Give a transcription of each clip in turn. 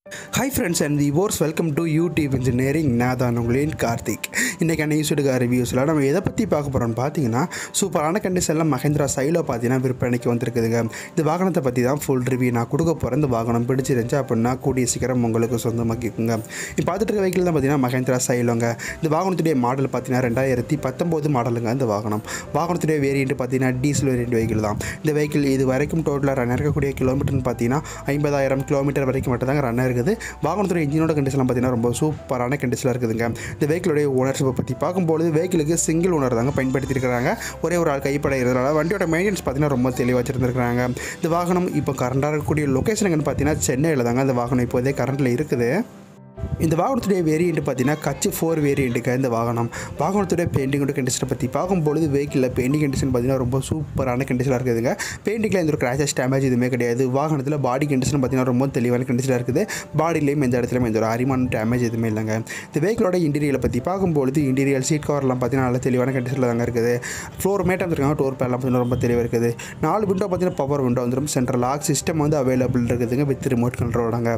hi friends and viewers welcome to YouTube engineering நான் தான் உங்களின் கார்த்திக் இன்றைக்கான யூசுடுகா ரிவ்யூஸில் நம்ம எதை பற்றி பார்க்க போகிறோம்னு பார்த்தீங்கன்னா சூப்பரான கண்டிஷனில் மஹேந்திரா சைலோ பார்த்தீங்கன்னா விற்பனைக்கு வந்திருக்குதுங்க இந்த வாகனத்தை பற்றி தான் ஃபுல் ரிவ்யூ நான் கொடுக்க போகிறேன் இந்த வாகனம் பிடிச்சிருந்துச்சு அப்படின்னா கூடிய சீக்கிரம் உங்களுக்கு சொந்தமாக்கிக்குங்க இப்போ பார்த்துட்டு இருக்க வெஹிக்கிள் தான் பார்த்தீங்கன்னா மஹேந்திரா சைலோங்க இந்த வாகனத்துடைய மாடல் பார்த்தீங்கன்னா ரெண்டாயிரத்தி பத்தொம்போது மாடலுங்க இந்த வாகனம் வாகனத்துடைய வேரியண்ட் பார்த்தீங்கன்னா டீசல் வேரியண்ட் வெஹிக்கிள் தான் இந்த வெஹிக்கிள் இது வரைக்கும் டோட்டலாக ரன் இருக்கக்கூடிய கிலோமீட்டர்னு பார்த்தீங்கன்னா ஐம்பதாயிரம் கிலோமீட்டர் வரைக்கும் மட்டும் தாங்க ரன் இருக்குது வாகனத்துடைய இன்ஜினோட கண்டிஷன் பார்த்தீங்கன்னா ரொம்ப சூப்பரான கண்டிஷனில் இருக்குதுங்க இந்த வெஹிக்கிளுடைய ஓனர்ஷிப்பை பற்றி பார்க்கும்போது வெஹிக்கிளுக்கு சிங்கிள் ஓனர் தாங்க பயன்படுத்தியிருக்கிறாங்க ஒரே ஒரு ஆள் கைப்பட இருக்கிறதுனால வண்டியோட மெயின்டெனன்ஸ் பார்த்தீங்கன்னா ரொம்ப தெளிவாக வச்சிருந்துருக்காங்க இந்த வாகனம் இப்போ கரண்டாக இருக்கக்கூடிய லொக்கேஷன் எங்கன்னு பார்த்தீங்கன்னா சென்னையில் தாங்க இந்த வாகனம் இப்போதே கரண்டில் இருக்குது இந்த வாகனத்துடைய வேரியண்ட் பார்த்தீங்கன்னா கச்சு ஃபோர் வேரியண்ட்டுக்கு இந்த வாகனம் வாகனத்துடைய பெயிண்டிங்கோட கண்டிஷனை பற்றி பார்க்கும்பொழுது வெஹிக்கிளில் பெயிண்டிங் கண்டிஷன் பார்த்தீங்கன்னா ரொம்ப சூப்பரான கண்டிஷனாக இருக்குதுங்க பெயிண்டிங்கில் எந்த ஒரு கிராச்சஸ் டேமேஜ் எதுவுமே கிடையாது வாகனத்தில் பாடி கண்டிஷன் பார்த்தீங்கன்னா ரொம்ப தெளிவான கண்டிஷனாக இருக்குது பாடியிலையும் எந்த இடத்துலையும் எந்த ஒரு அரிமான டேமேஜ் எதுவுமே இல்லைங்க இந்த வெஹிக்கிளோட இன்டீரியலை பற்றி பார்க்கும்பொழுது இன்டீரியல் சீட் கவர்லாம் பார்த்தீங்கன்னா நல்ல தெளிவான கண்டிஷனில் தாங்க இருக்குது ஃப்ளோர் மேட் வந்துருக்காங்க டோர் பேர்லாம் பார்த்தீங்கன்னா ரொம்ப தெளிவாக இருக்குது நாலு விண்டோ பார்த்தீங்கன்னா பவர் விண்டோ வந்துடும் சென்ட்ரல் லாக் சிஸ்டம் வந்து அவைலபிள் இருக்குதுங்க வித் ரிமோட் கண்ட்ரோலாங்க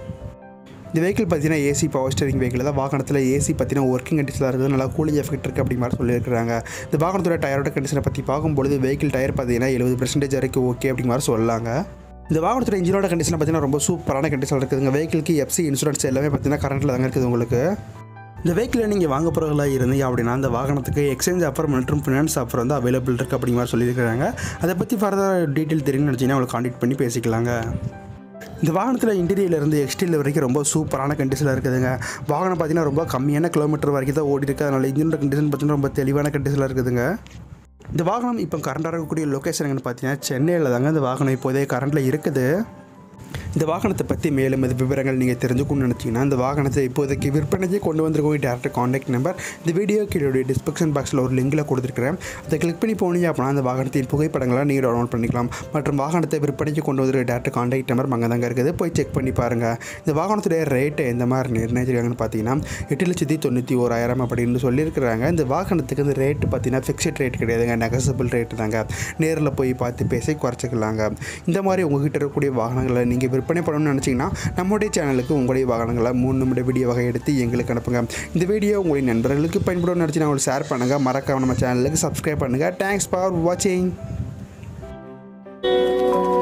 இந்த வெஹிக்கிள் பார்த்தீங்கன்னா ஏசி பவர் ஸ்டேரிங் வெஹிக்கிள் தான் வாகனத்தில் ஏசி பார்த்தீங்கன்னா ஒர்க்கிங் கண்டிஷனில் இருக்குது நல்லா கூலிங் எஃபெக்ட் இருக்குது அப்படி மாதிரி சொல்லியிருக்காங்க இந்த வாகனத்தோட டயரோட கண்டிஷனை பற்றி பார்க்கும்பொழுது வெஹிக்கிள் டயர் பார்த்தீங்கன்னா எழுபது பர்சன்டேஜ் வரைக்கும் ஓகே அப்படி மாதிரி சொல்லலாங்க இந்த வாகனத்தோட இன்ஜினோட கண்டிஷன் பார்த்தீங்கன்னா ரொம்ப சூப்பரான கண்டிஷன் இருக்குதுங்க வெஹிக்கிளுக்கு எஃப்சி இன்சூரன்ஸ் எல்லாமே பார்த்தீங்கன்னா கரண்ட்டில் தாங்க இருக்குது உங்களுக்கு இந்த வெஹிக்கிளை நீங்கள் வாங்க போகிறவர்களாக இருந்தீங்க அப்படின்னா அந்த வாகனத்துக்கு எக்ஸ்சேஞ்ச் ஆஃபர் மற்றும் ஃபினான்ஸ் ஆஃபர் வந்து அவைலபிள் இருக்குது அப்படிங்கிற மாதிரி சொல்லியிருக்காங்க அதை பற்றி ஃபர்தர் டீட்டெயில் தெரியும்னு நினச்சிங்கன்னா அவங்களை காண்டாக்ட் பண்ணி பேசிக்கலாங்க இந்த வாகனத்தில் இன்டீரியர்லேருந்து எக்ஸ்டீரியர் வரைக்கும் ரொம்ப சூப்பரான கண்டிஷனில் இருக்குதுங்க வாகனம் பார்த்தீங்கன்னா ரொம்ப கம்மியான கிலோமீட்டர் வரைக்கும் தான் ஓடி இருக்குது அதனால் இன்ஜினோட கண்டிஷன் பார்த்தீங்கன்னா ரொம்ப தெளிவான கண்டிஷனில் இருக்குதுங்க இந்த வாகனம் இப்போ கரண்டாக இருக்கக்கூடிய லொக்கேஷன் எங்கன்னு பார்த்தீங்கன்னா சென்னையில் தாங்க இந்த வாகனம் இப்போதே கரண்டில் இருக்குது இந்த வாகனத்தை பற்றி மேலும் இது விவரங்கள் நீங்கள் தெரிஞ்சுக்கணும்னு நினச்சிங்கன்னா இந்த வாகனத்தை இப்போதைக்கு விற்பனைக்கு கொண்டு வந்திருக்கோம் டேரக்ட் காண்டாக்ட் நம்பர் இந்த வீடியோ கீழே டிஸ்கிரிப்ஷன் பாக்ஸில் ஒரு லிங்கில் கொடுத்துருக்கிறேன் அதை கிளிக் பண்ணி போனீங்க அப்படின்னா அந்த வாகனத்தின் புகைப்படங்களை நீங்கள் டவுன்லோட் பண்ணிக்கலாம் மற்றும் வாகனத்தை விற்பனைக்கு கொண்டு வந்திருக்க டேரக்ட் காண்டாக்ட் நம்பர் அங்கே தாங்க இருக்குது போய் செக் பண்ணி பாருங்கள் இந்த வாகனத்துடைய ரேட்டை எந்த மாதிரி நிர்ணயிச்சிருக்காங்கன்னு பார்த்தீங்கன்னா எட்டு லட்சத்தி தொண்ணூற்றி ஓராயிரம் அப்படின்னு சொல்லியிருக்கிறாங்க இந்த வாகனத்துக்கு இந்த ரேட்டு பார்த்தீங்கன்னா ஃபிக்ஸட் ரேட் கிடையாதுங்க நெகசபிள் ரேட்டு தாங்க நேரில் போய் பார்த்து பேசி குறைச்சிக்கலாங்க இந்த மாதிரி உங்ககிட்ட இருக்கக்கூடிய வாகனங்களை நீங்கள் விற்பனை பண்ணணும்னு நினச்சிங்கன்னா நம்முடைய சேனலுக்கு உங்களுடைய வாகனங்களை மூணு நிமிட வீடியோ வகை எடுத்து எங்களுக்கு அனுப்புங்க இந்த வீடியோ உங்களுடைய நண்பர்களுக்கு பயன்படும் நினச்சினா உங்களுக்கு ஷேர் பண்ணுங்கள் மறக்காம நம்ம சேனலுக்கு சப்ஸ்கிரைப் பண்ணுங்கள் தேங்க்ஸ் ஃபார் வாட்சிங்